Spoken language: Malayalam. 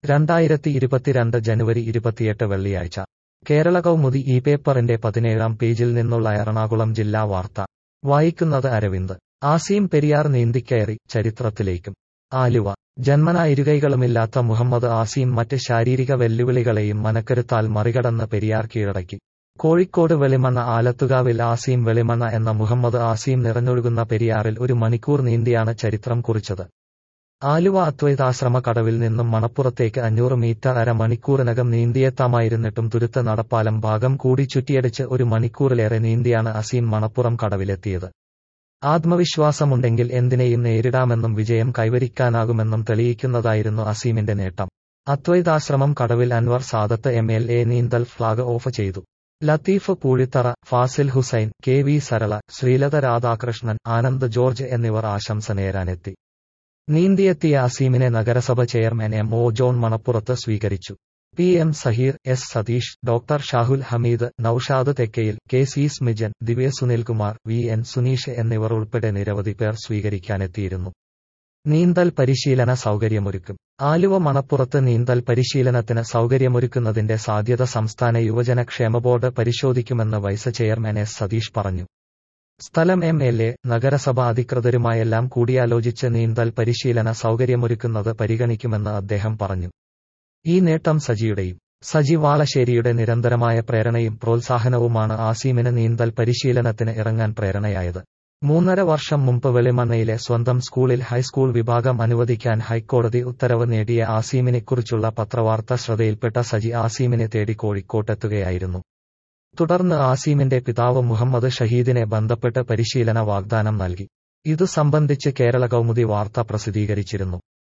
രണ്ടായിരത്തി ഇരുപത്തിരണ്ട് ജനുവരി ഇരുപത്തിയെട്ട് വെള്ളിയാഴ്ച കേരള കൗമുദി ഈ പേപ്പറിന്റെ പതിനേഴാം പേജിൽ നിന്നുള്ള എറണാകുളം ജില്ലാ വാർത്ത വായിക്കുന്നത് അരവിന്ദ് ആസീം പെരിയാർ നീന്തിക്കയറി ചരിത്രത്തിലേക്കും ആലുവ ജന്മനാ ഇരുകൈകളുമില്ലാത്ത മുഹമ്മദ് ആസീം മറ്റ് ശാരീരിക വെല്ലുവിളികളെയും മനക്കരുത്താൽ മറികടന്ന് പെരിയാർ കീഴടക്കി കോഴിക്കോട് വെളിമണ്ണ ആലത്തുകാവിൽ ആസീം വെളിമണ്ണ എന്ന മുഹമ്മദ് ആസീം നിറഞ്ഞൊഴുകുന്ന പെരിയാറിൽ ഒരു മണിക്കൂർ നീന്തിയാണ് ചരിത്രം കുറിച്ചത് ആലുവ അദ്വൈതാശ്രമ കടവിൽ നിന്നും മണപ്പുറത്തേക്ക് അഞ്ഞൂറ് മീറ്റർ അര മണിക്കൂറിനകം നീന്തിയെത്താമായിരുന്നിട്ടും തുരുത്ത് നടപ്പാലം ഭാഗം കൂടി ചുറ്റിയടിച്ച് ഒരു മണിക്കൂറിലേറെ നീന്തിയാണ് അസീം മണപ്പുറം കടവിലെത്തിയത് ആത്മവിശ്വാസമുണ്ടെങ്കിൽ എന്തിനേയും നേരിടാമെന്നും വിജയം കൈവരിക്കാനാകുമെന്നും തെളിയിക്കുന്നതായിരുന്നു അസീമിന്റെ നേട്ടം അദ്വൈതാശ്രമം കടവിൽ Anwar Sadath M L A നീന്തൽ ഫ്ളാഗ് ഓഫ് ചെയ്തു ലത്തീഫ് പൂഴിത്തറ ഫാസിൽ ഹുസൈൻ കെ വി സരള ശ്രീലത രാധാകൃഷ്ണൻ ആനന്ദ് ജോർജ് എന്നിവർ ആശംസ നേരാനെത്തി നീന്തിയെത്തിയ അസീമിനെ നഗരസഭ ചെയർമാൻ എം ഒ ജോൺ മണപ്പുറത്ത് സ്വീകരിച്ചു P M Saheer S Satheesh doctor Shahul Hameed Noushad Thekkayil K C Smijan Divya Sunilkumar V N Suneesh എന്നിവർ ഉൾപ്പെടെ നിരവധി പേർ സ്വീകരിക്കാനെത്തിയിരുന്നു നീന്തൽ പരിശീലന സൗകര്യമൊരുക്കും ആലുവ മണപ്പുറത്ത് നീന്തൽ പരിശീലനത്തിന് സൗകര്യമൊരുക്കുന്നതിന്റെ സാധ്യത സംസ്ഥാന യുവജനക്ഷേമ ബോർഡ് പരിശോധിക്കുമെന്ന് വൈസ് ചെയർമാൻ എസ് സതീഷ് പറഞ്ഞു സ്ഥലം എം എൽ എ നഗരസഭ അധികൃതരുമായെല്ലാം കൂടിയാലോചിച്ച് നീന്തൽ പരിശീലന സൗകര്യമൊരുക്കുന്നത് പരിഗണിക്കുമെന്ന് അദ്ദേഹം പറഞ്ഞു ഈ നേട്ടം സജിയുടെയും സജി വാളശ്ശേരിയുടെ നിരന്തരമായ പ്രേരണയും പ്രോത്സാഹനവുമാണ് ആസീമിന് നീന്തൽ പരിശീലനത്തിന് ഇറങ്ങാൻ പ്രേരണയായത് മൂന്നര വർഷം മുമ്പ് വെളിമണ്ണയിലെ സ്വന്തം സ്കൂളിൽ ഹൈസ്കൂൾ വിഭാഗം അനുവദിക്കാൻ ഹൈക്കോടതി ഉത്തരവ് നേടിയ ആസീമിനെക്കുറിച്ചുള്ള പത്രവാർത്ത ശ്രദ്ധയിൽപ്പെട്ട സജി ആസീമിനെ തേടി കോഴിക്കോട്ടെത്തുകയായിരുന്നു തുടർന്ന് ആസീമിന്റെ പിതാവ് മുഹമ്മദ് ഷഹീദിനെ ബന്ധപ്പെട്ട് പരിശീലന വാഗ്ദാനം നൽകി ഇതു സംബന്ധിച്ച് കേരള കൗമുദി വാർത്ത പ്രസിദ്ധീകരിച്ചിരുന്നു